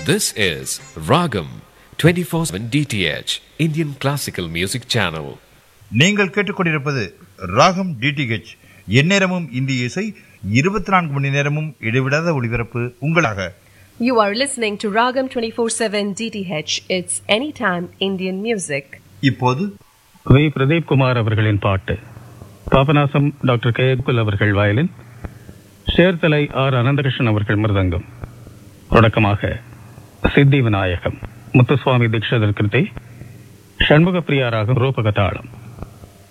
This is Ragam 24/7 DTH Indian Classical Music Channel. நீங்கள் கேட்டுக்கொண்டிருப்பது ராகம் டிடிஹெச் எந்நேரமும் இந்திய இசை இருபத்தி நான்கு மணி நேரமும் இடைவிடாத ஒளிபரப்பு உங்களாக You are listening to Ragam 24/7 DTH. It's anytime Indian music. இப்போது வி பிரதீப் குமார் அவர்களின் பாட்டு பாபநாசம் டாக்டர் கே குல் அவர்கள் வயலின் சேர்த்தலை ஆர் அனந்தகிருஷ்ணன் அவர்கள் மிருதங்கம் தொடக்கமாக சித்தி விநாயகம் முத்துசுவாமி தீட்சிதர் கிருதி ஷண்முக பிரியாராகும் ரூபகதாளம்